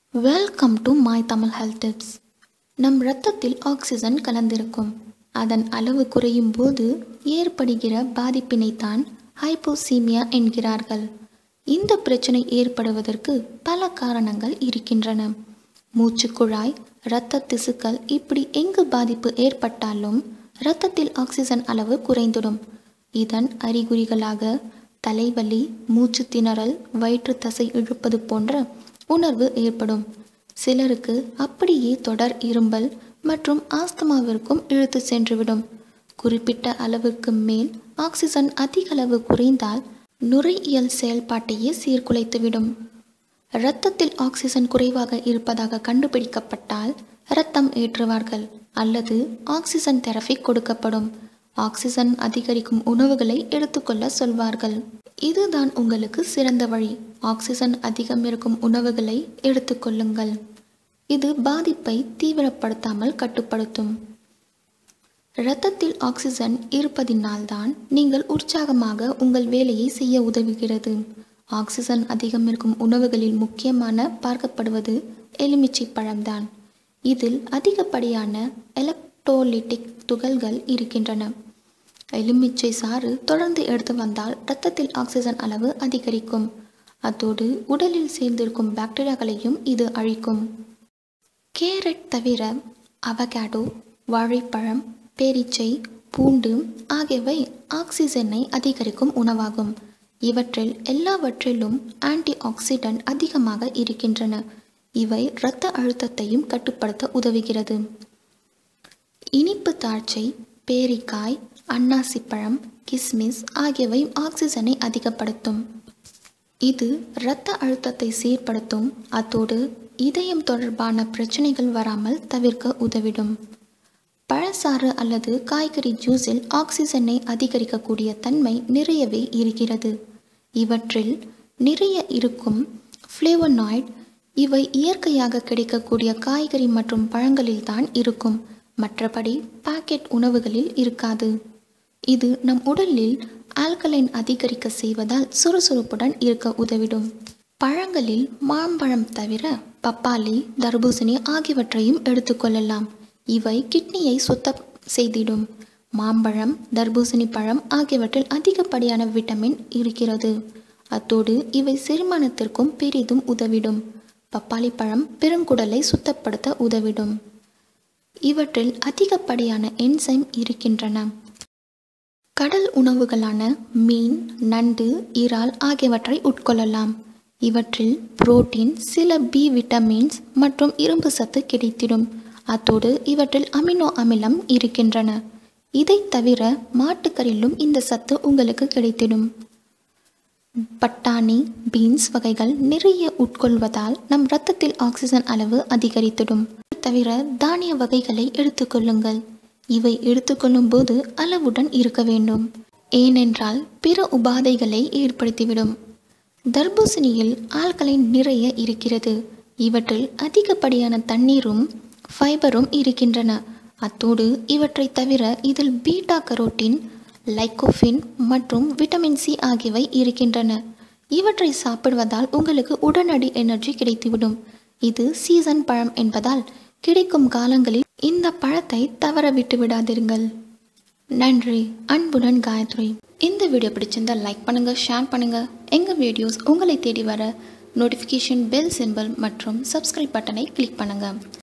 welcome to my Tamil health tips நம் இரத்தத்தில் oxygen கலந்திருக்கும் அதன் அளவு குறையும் போது ஏற்படுகிற பாதிப்பினைத்தான் ஹைப்போசீமியா என்கிறார்கள் இந்த பிரச்சனை ஏற்படுவதற்கு பல காரணங்கள் இருக்கின்றன மூச்சுக்குழாய் இரத்த திசுக்கள் இப்படி எங்கு பாதிப்பு ஏற்பட்டாலும் இரத்தத்தில் ஆக்சிஜன் அளவு குறைந்துடும் இதன் அறிகுறிகளாக தலைவலி மூச்சு திணறல் வயிற்று தசை இழுப்பது போன்ற உணர்வு ஏற்படும் சிலருக்கு அப்படியே தொடர் இரும்பல் மற்றும் ஆஸ்துமாவிற்கும் இழுத்து சென்றுவிடும் குறிப்பிட்ட அளவுக்கு மேல் ஆக்சிஜன் அதிக அளவு குறைந்தால் நுரையியல் செயல்பாட்டையே சீர்குலைத்துவிடும் இரத்தத்தில் ஆக்சிஜன் குறைவாக இருப்பதாக கண்டுபிடிக்கப்பட்டால் இரத்தம் ஏற்றுவார்கள் அல்லது ஆக்சிஜன் தெரபி கொடுக்கப்படும் ஆக்சிஜன் அதிகரிக்கும் உணவுகளை எடுத்துக்கொள்ள சொல்வார்கள் இதுதான் உங்களுக்கு சிறந்த வழி ஆக்சிஜன் அதிகம் இருக்கும் உணவுகளை எடுத்துக்கொள்ளுங்கள் இது பாதிப்பை தீவிரப்படுத்தாமல் கட்டுப்படுத்தும் இரத்தத்தில் ஆக்சிஜன் இருப்பதினால்தான் நீங்கள் உற்சாகமாக உங்கள் வேலையை செய்ய உதவுகிறது ஆக்சிஜன் அதிகம் இருக்கும் உணவுகளில் முக்கியமான பார்க்கப்படுவது எலுமிச்சை பழம்தான் இதில் அதிகப்படியான எலக்ட்ரோலிட்டிக் துகள்கள் இருக்கின்றன எலுமிச்சை சாறு தொடர்ந்து எடுத்து வந்தால் இரத்தத்தில் ஆக்சிஜன் அளவு அதிகரிக்கும் அத்தோடு உடலில் சேர்ந்திருக்கும் பாக்டீரியாக்களையும் இது அழிக்கும் கேரட் தவிர அவகேடோ வாழைப்பழம் பேரீச்சை பூண்டு ஆகியவை ஆக்சிஜனை அதிகரிக்கும் உணவாகும் இவற்றில் எல்லாவற்றிலும் ஆன்டி ஆக்சிடென்ட் அதிகமாக இருக்கின்றன இவை இரத்த அழுத்தத்தையும் கட்டுப்படுத்த உதவுகிறது இனிப்பு தாழ்ச்சை பேரிக்காய் அன்னாசிப்பழம் கிஸ்மிஸ் ஆகியவை ஆக்சிஜனை அதிகப்படுத்தும் இது இரத்த அழுத்தத்தை சீர்படுத்தும் அத்தோடு இதயம் தொடர்பான பிரச்சனைகள் வராமல் தவிர்க்க உதவிடும் பழச்சாறு அல்லது காய்கறி ஜூஸில் ஆக்சிஜனை அதிகரிக்கக்கூடிய தன்மை நிறையவே இருக்கிறது இவற்றில் நிறைய இருக்கும் ஃப்ளேவனாய்ட் இவை இயற்கையாக கிடைக்கக்கூடிய காய்கறி மற்றும் பழங்களில் தான் இருக்கும் மற்றபடி பாக்கெட் உணவுகளில் இருக்காது இது நம் உடலில் ஆல்கலைன் அதிகரிக்க செய்வதால் சுறுசுறுப்புடன் இருக்க உதவிடும் பழங்களில் மாம்பழம் தவிர பப்பாளி தர்பூசணி ஆகியவற்றையும் எடுத்துக்கொள்ளலாம் இவை கிட்னியை சுத்தம் செய்திடும் மாம்பழம் தர்பூசணி பழம் ஆகியவற்றில் அதிகப்படியான விட்டமின் இருக்கிறது அத்தோடு இவை செரிமானத்திற்கும் பெரிதும் உதவிடும் பப்பாளி பழம் பெருங்குடலை சுத்தப்படுத்த உதவிடும் இவற்றில் அதிகப்படியான என்சைம் இருக்கின்றன கடல் உணவுகளான மீன் நண்டு இறால் ஆகியவற்றை உட்கொள்ளலாம் இவற்றில் புரோட்டீன் சில பி விட்டமின்ஸ் மற்றும் இரும்பு சத்து கிடைத்திடும் அத்தோடு இவற்றில் அமினோ அமிலம் இருக்கின்றன இதை தவிர மாட்டுக்கறிலும் இந்த சத்து உங்களுக்கு கிடைத்திடும் பட்டாணி பீன்ஸ் வகைகள் நிறைய உட்கொள்வதால் நம் இரத்தத்தில் ஆக்சிஜன் அளவு அதிகரித்திடும் தவிர தானிய வகைகளை எடுத்துக்கொள்ளுங்கள் இவை எடுத்துக்கொள்ளும் போது அளவுடன் இருக்க வேண்டும் ஏனென்றால் பிற உபாதைகளை ஏற்படுத்திவிடும் தர்பூசணியில் ஆல்கலைன் நிறைய இருக்கிறது இவற்றில் அதிகப்படியான தண்ணீரும் ஃபைபரும் இருக்கின்றன அத்தோடு இவற்றை தவிர இதில் பீட்டா கரோட்டின் லைக்கோஃபின் மற்றும் விட்டமின் சி ஆகியவை இருக்கின்றன இவற்றை சாப்பிடுவதால் உங்களுக்கு உடனடி எனர்ஜி கிடைத்துவிடும் இது சீசன் பழம் என்பதால் கிடைக்கும் காலங்களில் இந்த பழத்தை தவற விட்டு விடாதீர்கள் நன்றி அன்புடன் காயத்ரி இந்த வீடியோ பிடிச்சிருந்தா லைக் பண்ணுங்க ஷேர் பண்ணுங்க எங்க வீடியோஸ் உங்களை தேடி வர நோட்டிஃபிகேஷன் பெல் சிம்பிள் மற்றும் சப்ஸ்கிரைப் பட்டனை கிளிக் பண்ணுங்க